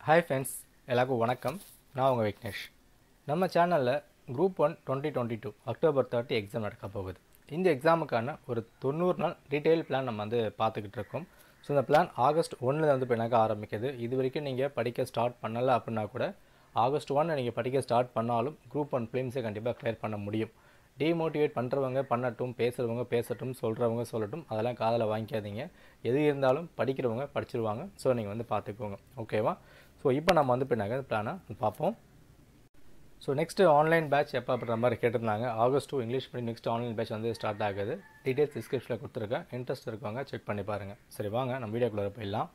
hi friends எல்லாருக்கும் வணக்கம் நான் உங்கள் விக்னேஷ் நம்ம சேனலில் group one twenty twenty two October thirty exam நடக்க போகுது இந்த எக்ஸாமுக்கான ஒரு தொண்ணூறு நாள் டீட்டெயில் பிளான் நம்ம வந்து பார்த்துக்கிட்டு இருக்கோம் ஸோ இந்த பிளான் ஆகஸ்ட் ஒன்றில் வந்து இப்போ எனக்கு ஆரம்பிக்குது இது வரைக்கும் நீங்கள் படிக்க ஸ்டார்ட் பண்ணலை அப்படின்னா கூட ஆகஸ்ட் ஒன் நீங்கள் படிக்க ஸ்டார்ட் பண்ணாலும் குரூப் ஒன் ஃபிலிம்ஸை கண்டிப்பாக கிளியர் பண்ண முடியும் டிமோட்டிவேட் பண்ணுறவங்க பண்ணட்டும் பேசுகிறவங்க பேசட்டும் சொல்கிறவங்க சொல்லட்டும் அதெல்லாம் காதில் வாங்கிக்காதீங்க எது இருந்தாலும் படிக்கிறவங்க படிச்சிருவாங்க ஸோ நீங்கள் வந்து பார்த்துக்கோங்க ஓகேவா ஸோ இப்போ நம்ம வந்து பின்னாங்க பிளானை பார்ப்போம் ஸோ நெக்ஸ்ட்டு ஆன்லைன் பேட்ச் எப்போ அப்படின்ற மாதிரி கேட்டிருந்தாங்க August two English medium next online batch வந்து ஸ்டார்ட் ஆகுது டீட்டெயில்ஸ் டிஸ்கிரிப்ஷனில் கொடுத்துருக்கேன் இன்ட்ரெஸ்ட் இருக்கவங்க செக் பண்ணி பாருங்கள் சரி வாங்க நம்ம வீடியோக்குள்ளே போயிடலாம்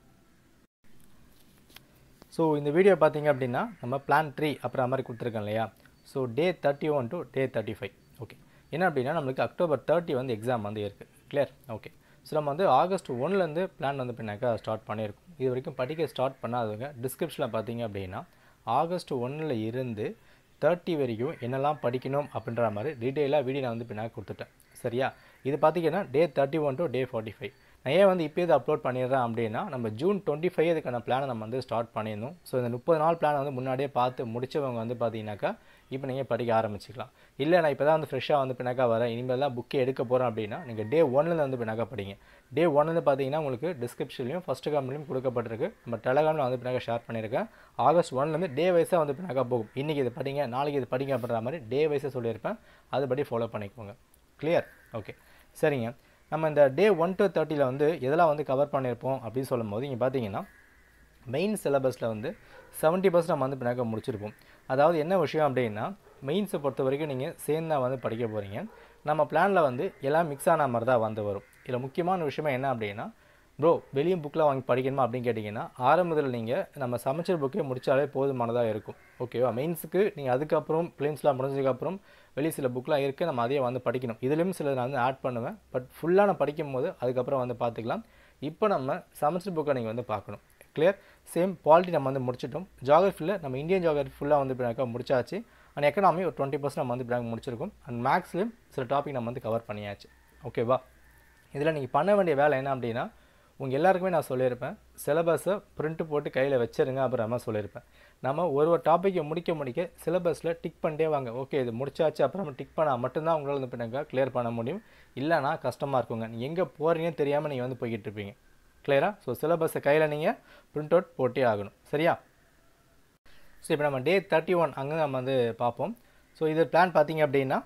ஸோ இந்த வீடியோ பார்த்தீங்க அப்படின்னா நம்ம பிளான் த்ரீ அப்புறம் மாதிரி கொடுத்துருக்கோம் இல்லையா so day thirty one to day thirty five okay என்ன அப்படின்னா நம்மளுக்கு அக்டோபர் தேர்ட்டி வந்து எக்ஸாம் வந்து இருக்குது கிளியர் ஓகே ஸோ நம்ம வந்து ஆகஸ்ட் ஒன்லேருந்து பிளான் வந்து பின்னாக்கா ஸ்டார்ட் பண்ணியிருக்கோம் இது வரைக்கும் படிக்க ஸ்டார்ட் பண்ணாதவங்க டிஸ்கிரிப்ஷனில் பார்த்தீங்க அப்படின்னா ஆகஸ்ட் ஒன்னில் இருந்து தேர்ட்டி வரைக்கும் என்னெல்லாம் படிக்கணும் அப்படின்ற மாதிரி டீட்டெயிலாக வீடியோ நான் வந்து பின்னாக கொடுத்துட்டேன் சரியா இது பார்த்தீங்கன்னா day thirty one to day forty five நான் ஏன் வந்து இப்போ இது அப்லோட் பண்ணிடுறேன் அப்படின்னா நம்ம ஜூன் டுவெண்ட்டி ஃபைவ் இதுக்கான பிளானை நம்ம வந்து ஸ்டார்ட் பண்ணியிருந்தோம் ஸோ இந்த முப்பது நாள் பிளானை வந்து முன்னாடியே பார்த்து முடிச்சவங்க வந்து பார்த்தீங்கன்னாக்கா இப்போ நீங்கள் படிக்க ஆரம்பிச்சிக்கலாம் இல்லை நான் இப்போ தான் வந்து ஃப்ரெஷ்ஷாக வந்து பின்னாக்கா வரேன் இனிமேல் தான் புக்கே எடுக்க போகிறேன் அப்படின்னா நீங்கள் டே ஒன்லேருந்து வந்து பின்னாக்கா படிங்க டே ஒன்லேருந்து பார்த்தீங்கன்னா உங்களுக்கு டிஸ்கிரிப்ஷன்லையும் ஃபஸ்ட்டு கம்பெனியும் கொடுக்கப்பட்டிருக்கு நம்ம டெலகிராமில் வந்து பின்னாக்கா ஷேர் பண்ணியிருக்கேன் ஆகஸ்ட் ஒன்லேருந்து டே வைஸாக வந்து பின்னாக்கா போகும் இன்றைக்கி இது படிங்க நாளைக்கு இது படிங்க அப்படின்ற மாதிரி டே வைஸாக சொல்லியிருப்பேன் அதுபடி ஃபாலோ பண்ணிக்கோங்க கிளியர் ஓகே சரிங்க நம்ம இந்த டே ஒன் டு தேர்ட்டியில் வந்து எதெல்லாம் வந்து கவர் பண்ணியிருப்போம் அப்படின்னு சொல்லும் போது இங்கே பார்த்தீங்கன்னா மெயின் சிலபஸில் வந்து செவன்ட்டி பர்சன்ட் நம்ம வந்து பின்னாக்க முடிச்சிருப்போம் அதாவது என்ன விஷயம் அப்படின்னா மெயின்ஸை பொறுத்த வரைக்கும் நீங்கள் சேர்ந்து தான் வந்து படிக்க போகிறீங்க நம்ம பிளானில் வந்து எல்லாம் மிக்ஸ் ஆன மாதிரி தான் வந்து வரும் இதில் முக்கியமான விஷயமா என்ன அப்படின்னா ப்ரோ வெளியே புக்கில் வாங்கி படிக்கணுமா அப்படின்னு கேட்டிங்கன்னா ஆரம்பத்தில் நீங்கள் நம்ம சமைச்சர் புக்கே முடித்தாலே போதுமானதாக இருக்கும் ஓகேவா மெயின்ஸுக்கு நீங்கள் அதுக்கப்புறம் பிலிம்ஸ்லாம் முடிஞ்சதுக்கப்புறம் வெளியே சில புக்கெலாம் இருக்குது நம்ம அதையே வந்து படிக்கணும் இதுலேயும் சில நான் வந்து ஆட் பண்ணுவேன் பட் ஃபுல்லாக நான் படிக்கும் போது அதுக்கப்புறம் வந்து பார்த்துக்கலாம் இப்போ நம்ம சமைச்சர் புக்கை நீங்கள் வந்து பார்க்கணும் கிளியர் சேம் பாலிட்டி நம்ம வந்து முடிச்சிட்டோம் ஜாகிரஃபியில் நம்ம இந்தியன் ஜாகிரஃபி ஃபுல்லாக வந்து பின்னாக்கா முடிச்சாச்சு அண்ட் எக்கனாமி ஒரு டுவெண்ட்டி பர்சன்ட் நம்ம வந்து பின்னாங்க முடிச்சிருக்கோம் அண்ட் மேக்ஸ்லேயும் சில டாபிக் நம்ம வந்து கவர் பண்ணியாச்சு ஓகேவா இதில் நீங்கள் பண்ண வேண்டிய வேலை என்ன அப்படின்னா உங்கள் எல்லாருக்குமே நான் சொல்லியிருப்பேன் சிலபஸை பிரிண்ட்டு போட்டு கையில் வச்சிருங்க அப்புறமா சொல்லியிருப்பேன் நம்ம ஒரு ஒரு டாப்பிக்கை முடிக்க முடிக்க சிலபஸில் டிக் பண்ணிட்டே வாங்க ஓகே இது முடிச்சாச்சு அப்புறமா டிக் பண்ணால் மட்டும்தான் உங்களால் வந்து பின்னாங்க கிளியர் பண்ண முடியும் இல்லைனா கஷ்டமாக இருக்குங்க நீங்கள் எங்கே போகிறீங்கன்னு தெரியாமல் நீங்கள் வந்து போய்கிட்டு இருப்பீங்க கிளியரா ஸோ சிலபஸை கையில் நீங்கள் பிரிண்ட் அவுட் போட்டே ஆகணும் சரியா ஸோ இப்போ நம்ம டே தேர்ட்டி ஒன் அங்கே நம்ம வந்து பார்ப்போம் ஸோ இது பிளான் பார்த்தீங்க அப்படின்னா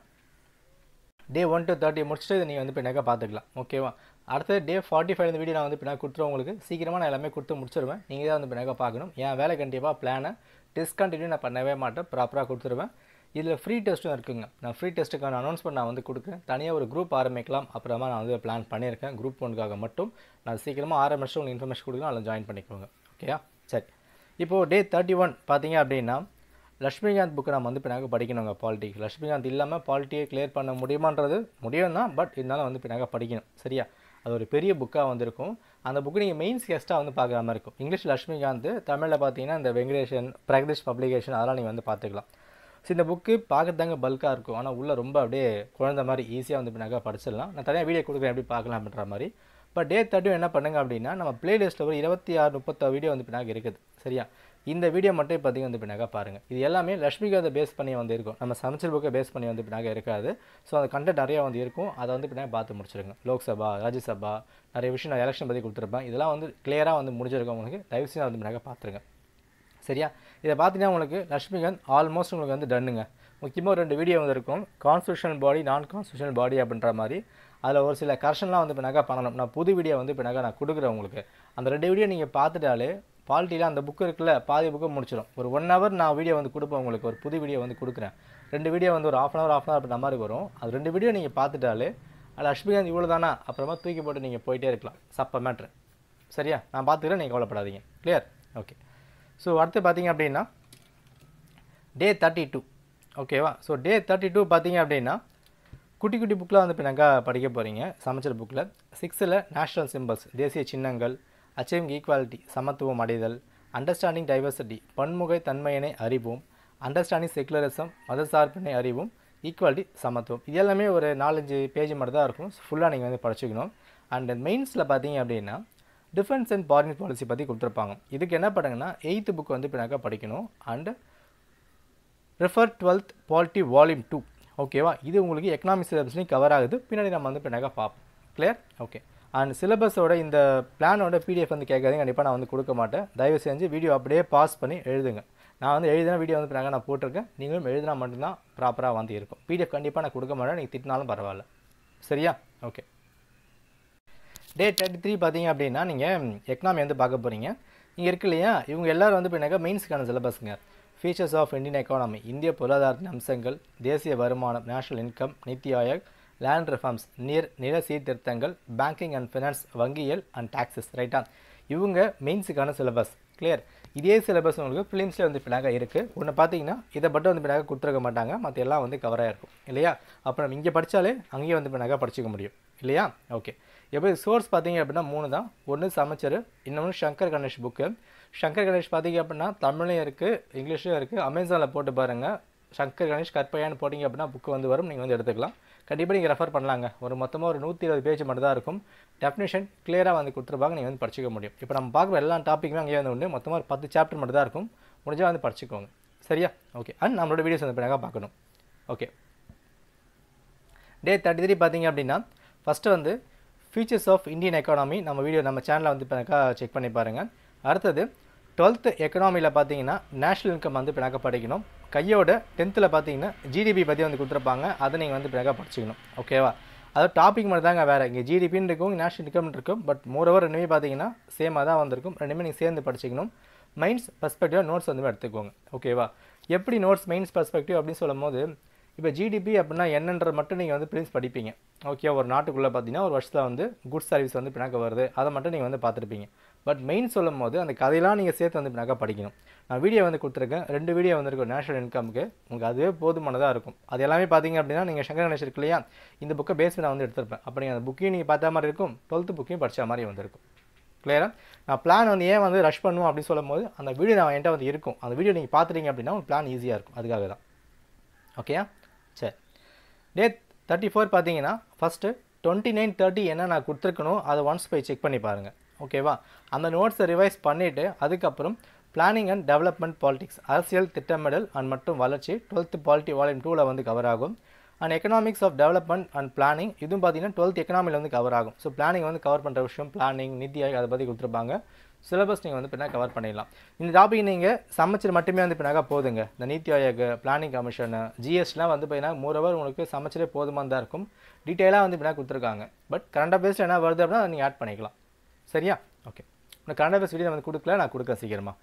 டே ஒன் டு தேர்ட்டி முடிச்சுட்டு இதை நீங்கள் வந்து பின்னாக்க பார்த்துக்கலாம் ஓகேவா அடுத்தது டே ஃபார்ட்டி ஃபைவ் இந்த வீடியோ நான் வந்து பின்னாக கொடுத்துருவோம் உங்களுக்கு சீக்கிரமாக நான் எல்லாமே கொடுத்து முடிச்சிருவேன் நீங்கள் தான் வந்து பின்னாக்க பார்க்கணும் என் வேலை கண்டிப்பாக பிளானை டிஸ்கண்டினியூ நான் பண்ணவே மாட்டேன் ப்ராப்பராக கொடுத்துருவேன் இதில் ஃப்ரீ டெஸ்ட்டும் இருக்குங்க நான் ஃப்ரீ டெஸ்ட்டுக்கான அனௌன்ஸ்மெண்ட் நான் வந்து கொடுக்குறேன் தனியாக ஒரு குரூப் ஆரம்பிக்கலாம் அப்புறமா நான் வந்து பிளான் பண்ணியிருக்கேன் குரூப் ஒன்றுக்காக மட்டும் நான் சீக்கிரமாக ஆரம்பிச்சு உங்களுக்கு இன்ஃபர்மேஷன் கொடுக்குறேன் அதில் ஜாயின் பண்ணிக்கோங்க ஓகேயா சரி இப்போது டே தேர்ட்டி ஒன் பார்த்தீங்க அப்படின்னா லக்ஷ்மிகாந்த் புக்கை நம்ம வந்து பின்னாக படிக்கணுங்க பாலிட்டி லக்ஷ்மிகாந்த் இல்லாமல் பாலிட்டியை கிளியர் பண்ண முடியுமான்றது முடியும் தான் பட் இருந்தாலும் வந்து பின்னாக படிக்கணும் சரியா அது ஒரு பெரிய புக்காக வந்திருக்கும் அந்த புக்கு நீங்கள் மெயின்ஸ் கெஸ்ட்டாக வந்து பார்க்குற மாதிரி இருக்கும் இங்கிலீஷ் லக்ஷ்மிகாந்த் தமிழில் பார்த்தீங்கன்னா இந்த வெங்கடேஷன் பிரகதீஷ் பப்ளிகேஷன் அதெல்லாம் நீங்கள் வந்து பார்த்துக்கலாம் ஸோ இந்த புக்கு பார்க்கறதாங்க பல்காக இருக்கும் ஆனால் உள்ளே ரொம்ப அப்படியே குழந்த மாதிரி ஈஸியாக வந்து பின்னாக்கா படிச்சிடலாம் நான் தனியாக வீடியோ கொடுக்குறேன் எப்படி பார்க்கலாம் அப்படின்ற மாதிரி இப்போ டே தேர்ட்டியும் என்ன பண்ணுங்க அப்படின்னா நம்ம பிளேலிஸ்ட்டில் ஒரு இருபத்தி ஆறு முப்பத்தாறு வீடியோ வந்து பின்னாக இருக்குது சரியா இந்த வீடியோ மட்டும் இப்போதைக்கு வந்து பின்னாக பாருங்கள் இது எல்லாமே லட்சுமிகாதை பேஸ் பண்ணி வந்து இருக்கும் நம்ம சமைச்சர் புக்கை பேஸ் பண்ணி வந்து பின்னாக இருக்காது ஸோ அந்த கண்டென்ட் நிறையா வந்து இருக்கும் அதை வந்து பின்னாக பார்த்து முடிச்சிருங்க லோக்சபா ராஜ்யசபா நிறைய விஷயம் நான் எலெக்ஷன் பற்றி கொடுத்துருப்பேன் இதெல்லாம் வந்து கிளியராக வந்து முடிஞ்சிருக்கோம் உங்களுக்கு தயவுசெய்து வந்து பின்னாக பார்த்துருங்க சரியா இதை பார்த்தீங்கன்னா உங்களுக்கு லட்சுமிகாந்த் ஆல்மோஸ்ட் உங்களுக்கு வந்து டன்னுங்க முக்கியமாக ரெண்டு வீடியோ வந்திருக்கும் கான்ஸ்டியூஷனல் பாடி நான் கான்ஸ்டியூஷனல் பாடி அப்படின்ற மாதிரி அதில் ஒரு சில கரெக்ஷன்லாம் வந்து பின்னாக்கா பண்ணணும் நான் புது வீடியோ வந்து பின்னாக்கா நான் கொடுக்குறேன் உங்களுக்கு அந்த ரெண்டு வீடியோ நீங்கள் பார்த்துட்டாலே பாலிட்டியில் அந்த புக்கு இருக்குல்ல பாதி புக்கு முடிச்சிடும் ஒரு ஒன் ஹவர் நான் வீடியோ வந்து கொடுப்பேன் உங்களுக்கு ஒரு புது வீடியோ வந்து கொடுக்குறேன் ரெண்டு வீடியோ வந்து ஒரு half an hour half an hour அப்படின்ற மாதிரி வரும் அது ரெண்டு வீடியோ நீங்கள் பார்த்துட்டாலே அது லட்சுமிகாந்த் இவ்வளோ தானா அப்புறமா தூக்கி போட்டு நீங்கள் போயிட்டே இருக்கலாம் சப்ப மேட்ரு சரியா நான் பார்த்துக்கிறேன் நீங்கள் கவலைப்படாதீங்க கிளியர் ஓகே ஸோ அடுத்து பார்த்தீங்க அப்படின்னா டே தேர்ட்டி டூ ஓகேவா ஸோ டே தேர்ட்டி டூ பார்த்தீங்க அப்படின்னா குட்டி குட்டி புக்கில் வந்து பின்னாக்கா படிக்க போகிறீங்க சமைச்சர் புக்கில் சிக்ஸில் நேஷ்னல் சிம்பிள்ஸ் தேசிய சின்னங்கள் அச்சீவிங் ஈக்குவாலிட்டி சமத்துவம் அடைதல் அண்டர்ஸ்டாண்டிங் டைவர்சிட்டி பன்முகை தன்மையினை அறிவோம் அண்டர்ஸ்டாண்டிங் செக்குலரிசம் மதசார்பினை அறிவும் ஈக்குவாலிட்டி சமத்துவம் இது எல்லாமே ஒரு நாலஞ்சு பேஜ் மட்டும் தான் இருக்கும் ஃபுல்லாக நீங்கள் வந்து படிச்சுக்கணும் அண்ட் மெயின்ஸில் பார்த்தீங்க அப்படின்னா டிஃபென்ஸ் அண்ட் ஃபாரின் பாலிசி பற்றி கொடுத்துருப்பாங்க இதுக்கு என்ன பண்ணுங்கன்னா எயித்து புக் வந்து பின்னாக்கா படிக்கணும் and refer twelfth polity volume two ஓகேவா இது உங்களுக்கு எக்கனாமிக் சிலபஸ்லையும் கவர் ஆகுது பின்னாடி நம்ம வந்து பின்னாக்கா பார்ப்போம் கிளியர் ஓகே அண்ட் சிலபஸோட இந்த பிளானோட பிடிஎஃப் வந்து கேட்காதீங்க கண்டிப்பாக நான் வந்து கொடுக்க மாட்டேன் தயவு செஞ்சு வீடியோ அப்படியே பாஸ் பண்ணி எழுதுங்க நான் வந்து எழுதின வீடியோ வந்து பின்னாங்க நான் போட்டிருக்கேன் நீங்களும் எழுதினா மட்டும்தான் ப்ராப்பராக வந்து இருக்கும் பிடிஎஃப் கண்டிப்பாக நான் கொடுக்க மாட்டேன் நீங்கள் திட்டினாலும் பரவாயில்ல சரியா ஓகே டே தேர்ட்டி த்ரீ பார்த்தீங்க அப்படின்னா நீங்கள் எக்கனாமி வந்து பார்க்க போகிறீங்க இங்கே இருக்கு இல்லையா இவங்க எல்லாரும் வந்து பின்னாக்கா மெயின்ஸ்க்கான சிலபஸ்ங்க ஃபீச்சர்ஸ் ஆஃப் இந்தியன் எக்கானமி இந்திய பொருளாதாரத்தின் அம்சங்கள் தேசிய வருமானம் national income NITI Aayog land reforms நீர் நில சீர்திருத்தங்கள் பேங்கிங் அண்ட் ஃபினான்ஸ் வங்கியல் அண்ட் டாக்ஸஸ் ரைட்டா இவங்க மெயின்ஸுக்கான சிலபஸ் கிளியர் இதே சிலபஸ் உங்களுக்கு ஃபிலிம்ஸில் வந்து பின்னாக இருக்குது ஒன்று பார்த்தீங்கன்னா இதை மட்டும் வந்து பின்னாக கொடுத்துருக்க மாட்டாங்க மற்ற எல்லாம் வந்து கவராக இருக்கும் இல்லையா அப்போ நம்ம இங்கே படித்தாலே அங்கேயே வந்து பின்னாக படிச்சுக்க முடியும் இல்லையா ஓகே எப்போ சோர்ஸ் பார்த்தீங்க அப்படின்னா மூணு தான் ஒன்று சமைச்சர் இன்னொன்று சங்கர் கணேஷ் புக்கு சங்கர் கணேஷ் பார்த்தீங்க அப்படின்னா தமிழ்லையும் இருக்குது இங்கிலீஷ்லையும் இருக்குது அமேசானில் போட்டு பாருங்கள் சங்கர் கணேஷ் கற்பையான்னு போட்டிங்க அப்படின்னா புக்கு வந்து வரும் நீங்கள் வந்து எடுத்துக்கலாம் கண்டிப்பாக நீங்கள் ரெஃபர் பண்ணலாங்க ஒரு மொத்தமாக ஒரு நூற்றி இருபது பேஜ் மட்டும் தான் இருக்கும் டெஃபினேஷன் கிளியராக வந்து கொடுத்துருப்பாங்க நீங்கள் வந்து படிச்சிக்க முடியும் இப்போ நம்ம பார்க்குற எல்லா டாப்பிக்குமே அங்கேயே வந்து உண்டு மொத்தமாக ஒரு பத்து சாப்டர் மட்டும் தான் இருக்கும் முடிஞ்சால் வந்து படிச்சுக்கோங்க சரியா ஓகே அண்ட் நம்மளோட வீடியோஸ் வந்து பின்னாக பார்க்கணும் ஓகே டே தேர்ட்டி த்ரீ பார்த்தீங்க அப்படின்னா ஃபஸ்ட்டு வந்து ஃபீச்சர்ஸ் ஆஃப் இந்தியன் எக்கானமி நம்ம வீடியோ நம்ம சேனலில் வந்து பின்னாக்கா செக் பண்ணி பாருங்கள் அடுத்தது டுவெல்த்து எக்கனாமியில் பார்த்தீங்கன்னா நேஷ்னல் இன்கம் வந்து பின்னாக்க படிக்கணும் கையோட டென்த்தில் பார்த்தீங்கன்னா ஜிடிபி பற்றி வந்து கொடுத்துருப்பாங்க அதை நீங்கள் வந்து பின்னாக்க படிச்சுக்கணும் ஓகேவா அதாவது டாபிக் மட்டும் தாங்க வேறு இங்கே ஜிடிபின்னு இருக்கும் நேஷனல் இன்கம் இருக்கும் பட் மோரோவர் ரெண்டுமே பார்த்தீங்கன்னா சேமாக தான் வந்திருக்கும் ரெண்டுமே நீங்கள் சேர்ந்து படிச்சுக்கணும் மைண்ட்ஸ் பர்ஸ்பெக்டிவாக நோட்ஸ் வந்து எடுத்துக்கோங்க ஓகேவா எப்படி நோட்ஸ் மெயின்ஸ் பர்ஸ்பெக்டிவ் அப்படின்னு சொல்லும் போது இப்போ ஜிடிபி அப்படின்னா என்னன்றது மட்டும் நீங்கள் வந்து பிரின்ஸ் படிப்பீங்க ஓகே ஒரு நாட்டுக்குள்ளே பார்த்தீங்கன்னா ஒரு வருஷத்தில் வந்து குட்ஸ் சர்வீஸ் வந்து பின்னாக்க வருது அதை மட்டும் நீங்கள் வந்து பார்த்துருப்பீங்க பட் மெயின் சொல்லும் போது அந்த கதையெல்லாம் நீங்கள் சேர்த்து வந்து பின்னாக்கா படிக்கணும் நான் வீடியோ வந்து கொடுத்துருக்கேன் ரெண்டு வீடியோ வந்திருக்கும் நேஷனல் இன்கமுக்கு உங்களுக்கு அதுவே போதுமானதாக இருக்கும் அது எல்லாமே பார்த்தீங்க அப்படின்னா நீங்கள் சங்கர் கணேஷ் இருக்கு இல்லையா இந்த புக்கை பேஸ் நான் வந்து எடுத்திருப்பேன் அப்போ நீங்கள் அந்த புக்கையும் நீங்கள் பார்த்த மாதிரி இருக்கும் டுவெல்த்து புக்கையும் படித்த மாதிரி வந்திருக்கும் கிளியரா நான் பிளான் வந்து ஏன் வந்து ரஷ் பண்ணுவோம் அப்படின்னு சொல்லும் போது அந்த வீடியோ நான் என்கிட்ட வந்து இருக்கும் அந்த வீடியோ நீங்கள் பார்த்துட்டீங்க அப்படின்னா உங்களுக்கு பிளான் ஈஸியாக இருக்கும் அதுக்காக தான் ஓகேயா சரி டே தேர்ட்டி ஃபோர் பார்த்தீங்கன்னா ஃபஸ்ட்டு டுவெண்ட்டி நைன் தேர்ட்டி என்ன நான் கொடுத்துருக்கணும் அதை ஒன்ஸ் போய் செக் பண்ணி பாருங்கள் ஓகேவா அந்த நோட்ஸை ரிவைஸ் பண்ணிவிட்டு அதுக்கப்புறம் பிளானிங் அண்ட் டெவலப்மெண்ட் பாலிடிக்ஸ் அரசியல் திட்டமிடல் அண்ட் மற்றும் வளர்ச்சி டுவெல்த்து பாலிட்டி வால்யூம் டூவில் வந்து கவர் ஆகும் and economics of development and planning இதுவும் பார்த்தீங்கன்னா டுவெல்த் எக்கனாமியில் வந்து கவர் ஆகும் ஸோ பிளானிங் வந்து கவர் பண்ணுற விஷயம் பிளானிங் நிதி ஆயோக் அதை பற்றி கொடுத்துருப்பாங்க சிலபஸ் நீங்கள் வந்து பின்னா கவர் பண்ணிடலாம் இந்த டாபிக் நீங்கள் சமைச்சர் மட்டுமே வந்து பின்னாக போதுங்க இந்த நீத்தி ஆயோக் பிளானிங் கமிஷன் ஜிஎஸ்டிலாம் வந்து பார்த்தீங்கன்னா மூரவர் உங்களுக்கு சமைச்சரே போதுமாக தான் இருக்கும் டீட்டெயிலாக வந்து பின்னா கொடுத்துருக்காங்க பட் கரண்ட் அஃபேர்ஸ் என்ன வருது அப்படின்னா நீங்கள் ஆட் பண்ணிக்கலாம் சரியா ஓகே நான் கரண்ட் அஃபேர்ஸ் வீடியோ வந்து கொடுக்கல நான் கொடுக்க சீக்கிரமா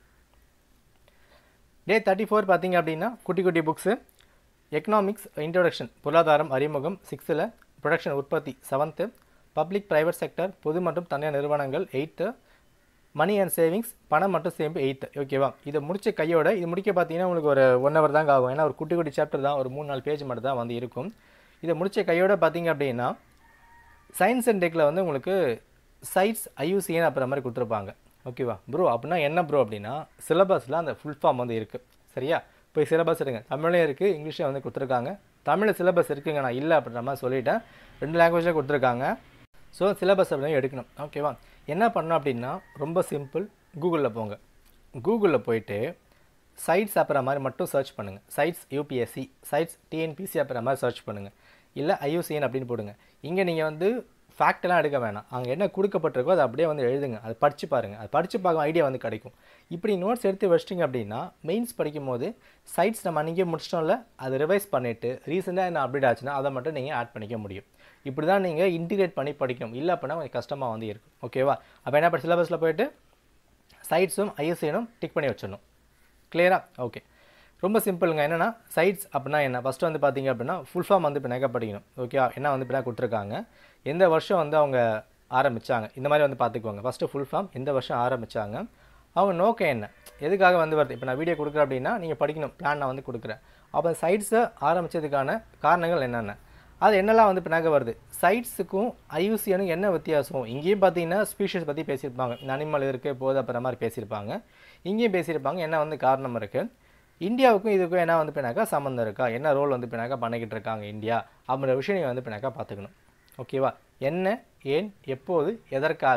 டே தேர்ட்டி ஃபோர் பார்த்தீங்க அப்படின்னா குட்டி குட்டி புக்ஸு எக்கனாமிக்ஸ் இன்ட்ரோடக்ஷன் பொருளாதாரம் அறிமுகம் சிக்ஸ்த்தில் ப்ரொடக்ஷன் உற்பத்தி செவன்த்து பப்ளிக் ப்ரைவேட் செக்டர் பொது மற்றும் தனியார் நிறுவனங்கள் எயித்து மணி அண்ட் சேவிங்ஸ் பணம் மற்றும் சேமிப்பு எயித்து ஓகேவா இதை முடிச்ச கையோட இது முடிக்க பார்த்தீங்கன்னா உங்களுக்கு ஒரு ஒன் ஹவர் தாங்க ஆகும் ஏன்னா ஒரு குட்டி குட்டி சாப்டர் தான் ஒரு மூணு நாலு பேஜ் மட்டும் தான் வந்து இருக்கும் இதை முடிச்ச கையோட பார்த்தீங்க அப்படின்னா சயின்ஸ் அண்ட் டெக்கில் வந்து உங்களுக்கு சைட்ஸ் ஐயூசிஎன் அப்புறம் மாதிரி கொடுத்துருப்பாங்க ஓகேவா ப்ரோ அப்படின்னா என்ன ப்ரோ அப்படின்னா சிலபஸில் அந்த ஃபுல் ஃபார்ம் வந்து இருக்குது சரியா போய் சிலபஸ் எடுங்க தமிழ்லையும் இருக்குது இங்கிலீஷில் வந்து கொடுத்துருக்காங்க தமிழில் சிலபஸ் இருக்குங்க நான் இல்லை அப்படின்ற மாதிரி சொல்லிட்டேன் ரெண்டு லாங்குவேஜில் கொடுத்துருக்காங்க ஸோ சிலபஸ் அப்படின்னு எடுக்கணும் ஓகேவா என்ன பண்ணணும் அப்படின்னா ரொம்ப சிம்பிள் கூகுளில் போங்க கூகுளில் போயிட்டு சைட்ஸ் அப்புறம் மாதிரி மட்டும் சர்ச் பண்ணுங்கள் சைட்ஸ் யூபிஎஸ்சி சைட்ஸ் டிஎன்பிசி அப்புறம் மாதிரி சர்ச் பண்ணுங்கள் இல்லை ஐயூசிஎன் அப்படின்னு போடுங்க இங்கே நீங்கள் வந்து ஃபேக்டெல்லாம் எடுக்க வேணாம் அங்கே என்ன கொடுக்கப்பட்டிருக்கோ அதை அப்படியே வந்து எழுதுங்க அதை படித்து பாருங்கள் அது படித்து பார்க்க ஐடியா வந்து கிடைக்கும் இப்படி நோட்ஸ் எடுத்து வச்சிட்டிங்க அப்படின்னா மெயின்ஸ் படிக்கும் போது சைட்ஸ் நம்ம அன்றைக்கே முடிச்சிட்டோம்ல அதை ரிவைஸ் பண்ணிவிட்டு ரீசெண்டாக என்ன அப்டேட் ஆச்சுன்னா அதை மட்டும் நீங்கள் ஆட் பண்ணிக்க முடியும் இப்படி தான் நீங்கள் இன்டிகிரேட் பண்ணி படிக்கணும் இல்லை அப்படின்னா கொஞ்சம் கஷ்டமாக வந்து இருக்கும் ஓகேவா அப்போ என்ன பண்ண சிலபஸில் போயிட்டு சைட்ஸும் ஐஎஸ்ஏனும் டிக் பண்ணி வச்சிடணும் கிளியரா ஓகே ரொம்ப சிம்பிளுங்க என்னென்னா சைட்ஸ் அப்படின்னா என்ன ஃபஸ்ட்டு வந்து பார்த்தீங்க அப்படின்னா ஃபுல் ஃபார்ம் வந்து இப்போ நெக படிக்கணும் ஓகே என்ன வந்து இப்போ கொடுத்துருக்காங்க எந்த வருஷம் வந்து அவங்க ஆரம்பித்தாங்க இந்த மாதிரி வந்து பார்த்துக்குவாங்க ஃபஸ்ட்டு ஃபுல் ஃபார்ம் எந்த வருஷம் ஆரம்பித்தாங்க அவங்க நோக்கம் என்ன எதுக்காக வந்து வருது இப்போ நான் வீடியோ கொடுக்குறேன் அப்படின்னா நீங்கள் படிக்கணும் பிளான் நான் வந்து கொடுக்குறேன் அப்போ சைட்ஸை ஆரம்பித்ததுக்கான காரணங்கள் என்னென்ன அது என்னெல்லாம் வந்து பின்னாக வருது சைட்ஸுக்கும் ஐயூசியனுக்கும் என்ன வித்தியாசம் இங்கேயும் பார்த்தீங்கன்னா ஸ்பீஷஸ் பற்றி பேசியிருப்பாங்க இந்த அனிமல் இருக்குது போது அப்புறம் மாதிரி பேசியிருப்பாங்க இங்கேயும் பேசியிருப்பாங்க என்ன வந்து காரணம் இருக்குது இந்தியாவுக்கும் இதுக்கும் என்ன வந்து பின்னாக்கா சம்மந்தம் இருக்கா என்ன ரோல் வந்து பின்னாக்கா பண்ணிக்கிட்டு இருக்காங்க இந்தியா அப்படின்ற விஷயம் நீங்கள் வந்து பின்னாக்கா பார்த்துக்கணும் ஓகேவா என்ன ஏன் எப்போது எதற்காக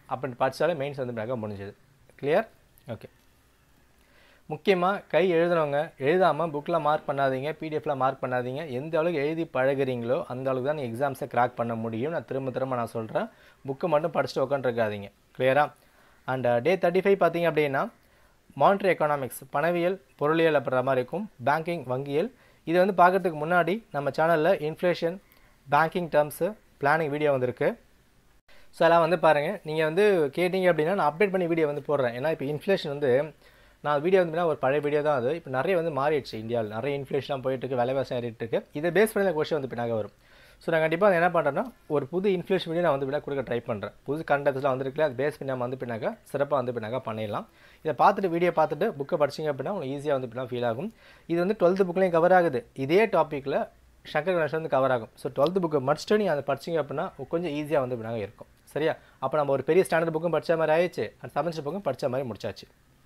அப்படி படித்தாலே மெயின்ஸ் வந்து பின்னாக்க முடிஞ்சது கிளியர் ஓகே முக்கியமாக கை எழுதுனவங்க எழுதாமல் புக்கில் மார்க் பண்ணாதீங்க பிடிஎஃப்பில் மார்க் பண்ணாதீங்க எந்த அளவுக்கு எழுதி பழகுறீங்களோ அந்த அளவுக்கு தான் நீங்கள் எக்ஸாம்ஸை கிராக் பண்ண முடியும் நான் திரும்ப திரும்ப நான் சொல்கிறேன் புக்கை மட்டும் படிச்சுட்டு உட்காந்துருக்காதீங்க கிளியரா அண்ட் டே தேர்ட்டி ஃபைவ் பார்த்தீங்க அப்படின்னா மானிட்டரி எக்கனாமிக்ஸ் பணவியல் பொருளியல் அப்படின்ற மாதிரி இருக்கும் பேங்கிங் வங்கியல் இது வந்து பார்க்கறதுக்கு முன்னாடி நம்ம சேனலில் inflation banking terms planning video வந்திருக்கு ஸோ அதெல்லாம் வந்து பாருங்கள் நீங்கள் வந்து கேட்டிங்க அப்படின்னா நான் அப்டேட் பண்ணி வீடியோ வந்து போடுறேன் ஏன்னா இப்போ இன்ஃப்ளேஷன் வந்து நான் வீடியோ வந்து ஒரு பழைய வீடியோ தான் அது இப்போ நிறைய வந்து மாறிடுச்சு இந்தியாவில் நிறைய இன்ஃப்ளேஷன்லாம் போயிட்டு இருக்கு விலைவாசம் ஏறிட்டு இருக்கு இதை பேஸ் பண்ணி இந்த கொஸ்டின் வந்து பின்னாக வரும் ஸோ நான் கண்டிப்பாக என்ன பண்ணுறேன்னா ஒரு புது இன்ஃப்ளேஷன் வீடியோ நான் வந்து பின்னா கொடுக்க ட்ரை பண்ணுறேன் புது கண்டென்ட்ஸ்லாம் வந்துருக்குல அது பேஸ் பண்ணி நம்ம வந்து பின்னாக்க சிறப்பாக வந்து பின்னாக்க பண்ணிடலாம் இதை பார்த்துட்டு வீடியோ பார்த்துட்டு புக்கை படிச்சிங்க அப்படின்னா உங்களுக்கு ஈஸியாக வந்து பின்னா ஃபீல் ஆகும் இது வந்து டுவெல்த்து புக்லேயும் கவர் ஆகுது இதே டாப்பிக்கில் சங்கர் கணேஷ் வந்து கவர் ஆகும் ஸோ டுவெல்த்து புக்கு முடிச்சுட்டு நீங்கள் அதை படிச்சிங்க அப்படின்னா கொஞ்சம் ஈஸியாக வந்து பின்னாக இருக்கும் சரியா அப்போ நம்ம ஒரு பெரிய ஸ்டாண்டர்ட் புக்கும் படித்த மாதிரி ஆயிடுச்சு அண்ட் செமஸ்டர் புக்கும் படித்த மாதிரி முடிச்சாச்சு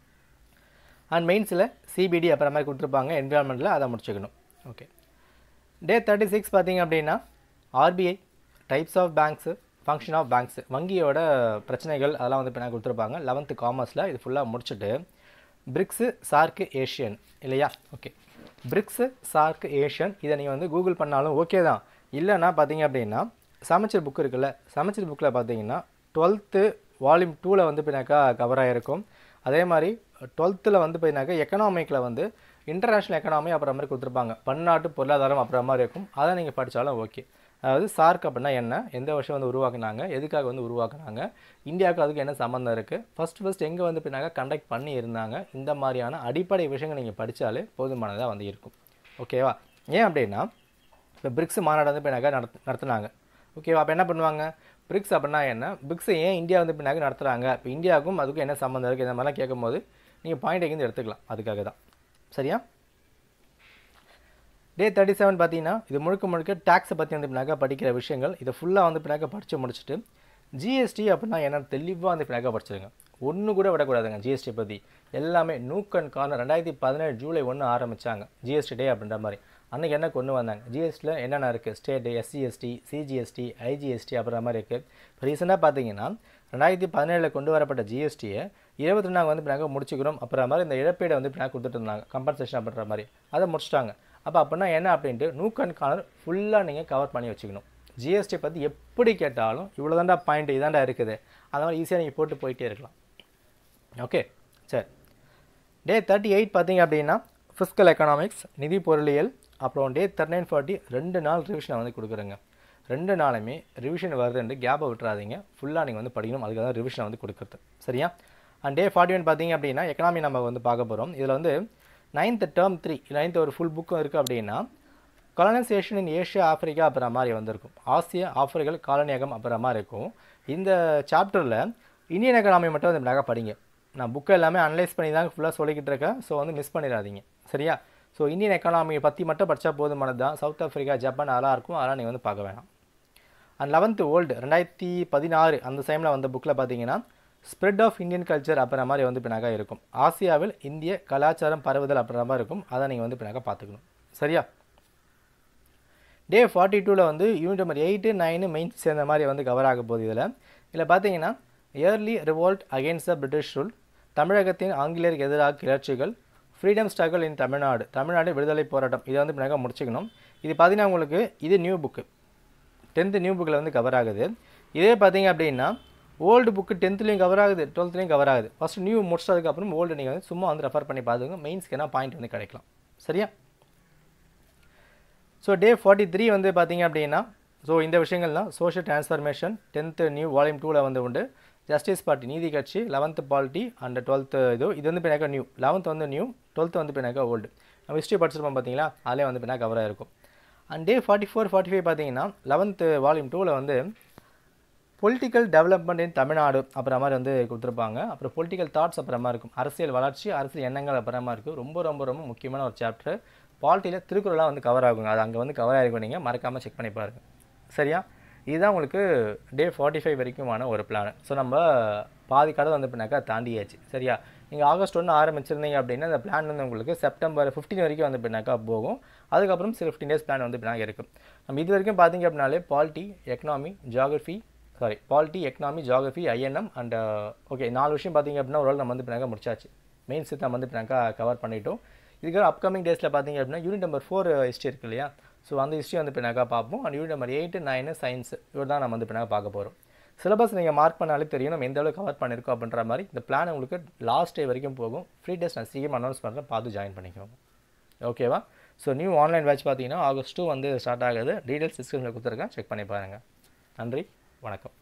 அண்ட் மெயின்ஸில் சிபிடி அப்புறம் மாதிரி கொடுத்துருப்பாங்க என்விரான்மெண்ட்டில் அதை முடிச்சுக்கணும் ஓகே டே தேர்ட்டி சிக்ஸ் பார்த்தீங்க அப்படின்னா RBI types of banks function of banks வங்கியோட பிரச்சனைகள் அதெல்லாம் வந்து இப்போ நான் கொடுத்துருப்பாங்க லெவன்த்து காமர்ஸில் இது ஃபுல்லாக முடிச்சுட்டு பிரிக்ஸு சார்க்கு ஏஷியன் இல்லையா ஓகே பிரிக்ஸு சார்க்கு ஏஷியன் இதை நீங்கள் வந்து கூகுள் பண்ணாலும் ஓகே தான் இல்லைன்னா பார்த்தீங்க அப்படின்னா சமைச்சர் புக் இருக்குல்ல சமைச்சர் புக்கில் பார்த்தீங்கன்னா டுவெல்த்து வால்யூம் டூவில் வந்து பின்னாக்கா கவர் ஆகிருக்கும் அதே மாதிரி டுவெல்த்தில் வந்து பார்த்தீங்கன்னாக்கா எக்கனாமிக்கில் வந்து இன்டர்நேஷ்னல் எக்கனாமி அப்புறம் மாதிரி கொடுத்துருப்பாங்க பன்னாட்டு பொருளாதாரம் அப்புறம் மாதிரி இருக்கும் அதை நீங்கள் படித்தாலும் ஓகே அதாவது சார்க் அப்படின்னா என்ன எந்த வருஷம் வந்து உருவாக்குனாங்க எதுக்காக வந்து உருவாக்குனாங்க இந்தியாவுக்கு அதுக்கு என்ன சம்மந்தம் இருக்குது ஃபஸ்ட் ஃபஸ்ட் எங்கே வந்து பின்னாங்க கண்டக்ட் பண்ணி இருந்தாங்க இந்த மாதிரியான அடிப்படை விஷயங்கள் நீங்கள் படித்தாலே போதுமானதாக வந்து இருக்கும் ஓகேவா ஏன் அப்படின்னா இப்போ பிரிக்ஸ் மாநாடு வந்து பின்னாக்க நடத்து நடத்துனாங்க ஓகேவா அப்போ என்ன பண்ணுவாங்க பிரிக்ஸ் அப்படின்னா என்ன பிரிக்ஸை ஏன் இந்தியா வந்து பின்னாக்க நடத்துகிறாங்க இப்போ இந்தியாவுக்கும் அதுக்கும் என்ன சம்மந்தம் இருக்குது இந்த மாதிரிலாம் கேட்கும்போது நீங்கள் பாயிண்ட் எங்கேருந்து எடுத்துக்கலாம் அதுக்காக தான் சரியா டே தேர்ட்டி செவன் பார்த்தீங்கன்னா இது முழுக்க முழுக்க டேக்ஸை பற்றி வந்து பின்னாக்க படிக்கிற விஷயங்கள் இதை ஃபுல்லாக வந்து பின்னாக்க படித்து முடிச்சுட்டு ஜிஎஸ்டி அப்படின்னா என்னன்னு தெளிவாக வந்து பின்னாக்க படிச்சிருங்க ஒன்று கூட விடக்கூடாதுங்க ஜிஎஸ்டி பற்றி எல்லாமே நூக்கன் கார்னர் ரெண்டாயிரத்தி பதினேழு ஜூலை ஒன்று ஆரம்பித்தாங்க ஜிஎஸ்டி டே அப்படின்ற மாதிரி அன்றைக்கி என்ன கொண்டு வந்தாங்க ஜிஎஸ்டியில் என்னென்ன இருக்குது ஸ்டேட்டு எஸ்சிஎஸ்டி சிஜிஎஸ்டி ஐஜிஎஸ்டி அப்படின்ற மாதிரி இருக்குது இப்போ ரீசெண்டாக பார்த்தீங்கன்னா ரெண்டாயிரத்தி பதினேழில் கொண்டு வரப்பட்ட ஜிஎஸ்டியை இருபத்தி ரெண்டாங்க வந்து இப்போ நாங்கள் முடிச்சுக்கிறோம் அப்புறம் மாதிரி இந்த இழப்பீடை வந்து இப்போ கொடுத்துட்டு இருந்தாங்க கம்பன்சேஷன் அப்படின்ற மாதிரி அதை முடிச்சிட்டாங்க அப்போ அப்படின்னா என்ன அப்படின்ட்டு நூக்கன் கார்னர் ஃபுல்லாக நீங்கள் கவர் பண்ணி வச்சுக்கணும் ஜிஎஸ்டி பற்றி எப்படி கேட்டாலும் இவ்வளோ தாண்டா பாயிண்ட் இதாண்டா இருக்குது அந்த மாதிரி ஈஸியாக நீங்கள் போட்டு போயிட்டே இருக்கலாம் ஓகே சரி டே தேர்ட்டி எயிட் பார்த்தீங்க அப்படின்னா ஃபிஸ்கல் எக்கனாமிக்ஸ் நிதி பொருளியல் அப்புறம் டே தேர்ட்டி நைன் ஃபார்ட்டி ரெண்டு நாள் ரிவிஷனை வந்து கொடுக்குறேங்க ரெண்டு நாளுமே ரிவிஷன் வருதுன்ட்டு கேப்பை விட்டுறாதீங்க ஃபுல்லாக நீங்கள் வந்து படிக்கணும் அதுக்காக தான் ரிவிஷனை வந்து கொடுக்குறது சரியா அண்ட் டே ஃபார்ட்டி ஒன் பார்த்தீங்க அப்படின்னா எக்கனாமி நம்ம வந்து பார்க்க போகிறோம் இதில் வந்து நைன்த் டேர்ம் த்ரீ நைன்த் ஒரு ஃபுல் புக்கும் இருக்குது அப்படின்னா கலனைசேஷன் இன் ஏஷியா ஆஃப்ரிக்கா அப்புறம் மாதிரி வந்திருக்கும் ஆசிய ஆஃப்ரிக்கல் காலனியகம் அப்புறம் மாதிரி இருக்கும் இந்த சாப்டரில் இந்தியன் எக்கனாமி மட்டும் வந்து நகை படிங்க நான் புக்கை எல்லாமே அனலைஸ் பண்ணி தான் ஃபுல்லாக சொல்லிக்கிட்டு இருக்கேன் ஸோ வந்து மிஸ் பண்ணிடாதீங்க சரியா ஸோ இந்தியன் எக்கனாமியை பற்றி மட்டும் படித்தா போதுமானது தான் சவுத் ஆஃப்ரிக்கா ஜப்பான் அதெல்லாம் இருக்கும் அதெல்லாம் நீங்கள் வந்து பார்க்க வேணாம் அண்ட் லெவன்த்து ஓல்டு ரெண்டாயிரத்தி பதினாறு அந்த டைமில் வந்த புக்கில் பார்த்தீங்கன்னா ஸ்ப்ரெட் ஆஃப் இந்தியன் கல்ச்சர் அப்படின்ற மாதிரி வந்து பின்னாக இருக்கும் ஆசியாவில் இந்திய கலாச்சாரம் பரவுதல் அப்படின்ற மாதிரி இருக்கும் அதை நீங்கள் வந்து பின்னாக பார்த்துக்கணும் சரியா டே ஃபார்ட்டி டூவில் வந்து unit number eight nine main சேர்ந்த மாதிரி வந்து கவர் ஆக போகுது இதில் இதில் பார்த்தீங்கன்னா early revolt against the British rule தமிழகத்தின் ஆங்கிலேயருக்கு எதிராக கிளர்ச்சிகள் freedom struggle in Tamil Nadu Tamil Nadu விடுதலை போராட்டம் இதை வந்து பின்னாக முடிச்சுக்கணும் இது பார்த்தீங்கன்னா உங்களுக்கு இது நியூ புக்கு டென்த்து நியூ புக்கில் வந்து கவர் ஆகுது இதே பார்த்தீங்க அப்படின்னா ஓல்டு புக்கு டென்த்துலேயும் கவர் ஆகுது டுவெல்த்துலேயும் கவர் ஆகுது ஃபஸ்ட் நியூ முடிச்சதுக்கப்புறம் ஓல்டு நீங்கள் வந்து சும்மா வந்து ரெஃபர் பண்ணி பார்த்துங்க மெயின்ஸ்க்கு என்ன பாயிண்ட் வந்து கிடைக்கலாம் சரியா ஸோ டே ஃபார்ட்டி த்ரீ வந்து பார்த்தீங்க அப்படின்னா ஸோ இந்த விஷயங்கள்லாம் social transformation tenth new volume டூவில் வந்து உண்டு ஜஸ்டிஸ் பார்ட்டி நீதி கட்சி லெவன்த்து பாலிட்டி அண்ட் டுவெல்த்து இது இது வந்து பின்னாக்க நியூ லெவன்த் வந்து நியூ டுவெல்த்து வந்து பின்னாக்க ஓல்டு நம்ம ஹிஸ்ட்ரி படிச்சிருப்போம் பார்த்தீங்களா அதிலே வந்து பின்னா கவராக இருக்கும் and day forty four forty five பார்த்தீங்கன்னா லெவன்த்து வால்யூம் டூவில் வந்து பொலிட்டிக்கல் டெவலப்மெண்ட் இன் தமிழ்நாடு அப்புறம் மாதிரி வந்து கொடுத்துருப்பாங்க அப்புறம் பொலிட்டிக்கல் தாட்ஸ் அப்புறமா இருக்கும் அரசியல் வளர்ச்சி அரசியல் எண்ணங்கள் அப்புறமா இருக்குது ரொம்ப ரொம்ப ரொம்ப முக்கியமான ஒரு சாப்டர் பாலிட்டியில் திருக்குறளாக வந்து கவர் ஆகுங்க அது அங்கே வந்து கவர் ஆகிருக்கும் நீங்கள் மறக்காமல் செக் பண்ணி பாருங்கள் சரியா இதுதான் உங்களுக்கு டே ஃபார்ட்டி ஃபைவ் வரைக்குமான ஒரு பிளான் ஸோ நம்ம பாதி கதை வந்து பின்னாக்கா தாண்டியாச்சு சரியா நீங்கள் ஆகஸ்ட் ஒன்று ஆரம்பிச்சிருந்தீங்க அப்படின்னா இந்த பிளான் வந்து உங்களுக்கு செப்டம்பர் ஃபிஃப்டீன் வரைக்கும் வந்து பின்னாக்கா போகும் அதுக்கப்புறம் சில ஃபிஃப்டீன் டேஸ் பிளான் வந்து பின்னாக இருக்கும் நம்ம இது வரைக்கும் பார்த்தீங்க அப்படின்னாலே polity economy geography sorry polity economy geography INM and okay நாலு விஷயம் பார்த்தீங்க அப்படின்னா ஒரு நம்ம வந்து பின்னாக்கா முடிச்சாச்சு மெயின்ஸ் நம்ம வந்து பின்னாக்கா கவர் பண்ணிட்டோம் இதுக்கு அப்கமிங் டேஸில் பார்த்தீங்க அப்படின்னா யூனிட் நம்பர் ஃபோர் ஹிஸ்ட்ரி இருக்கு இல்லையா ஸோ அந்த ஹிஸ்ட்ரி வந்து பின்னாக்கா பார்ப்போம் and unit number eight nine science இவர் தான் நம்ம வந்து பின்னாக்கா பார்க்க போகிறோம் சிலபஸ் நீங்கள் மார்க் பண்ணாலே தெரியும் நம்ம எந்த அளவுக்கு கவர் பண்ணியிருக்கோம் அப்படின்ற மாதிரி இந்த பிளான் உங்களுக்கு லாஸ்ட் டே வரைக்கும் போகும் ஃப்ரீ டெஸ்ட் நான் சீக்கிரம் அனௌன்ஸ் பண்ணுறேன் பார்த்து ஜாயின் பண்ணிக்கோங்க ஓகேவா ஸோ நியூ ஆன்லைன் பேட்ச் பார்த்தீங்கன்னா ஆகஸ்ட் டூ வந்து ஸ்டார்ட் ஆகுது டீடைல்ஸ் டிஸ்கிரிப்ஷனில் கொடுத்துருக்கேன் செக் பண்ணி பாருங்கள் நன்றி வணக்கம்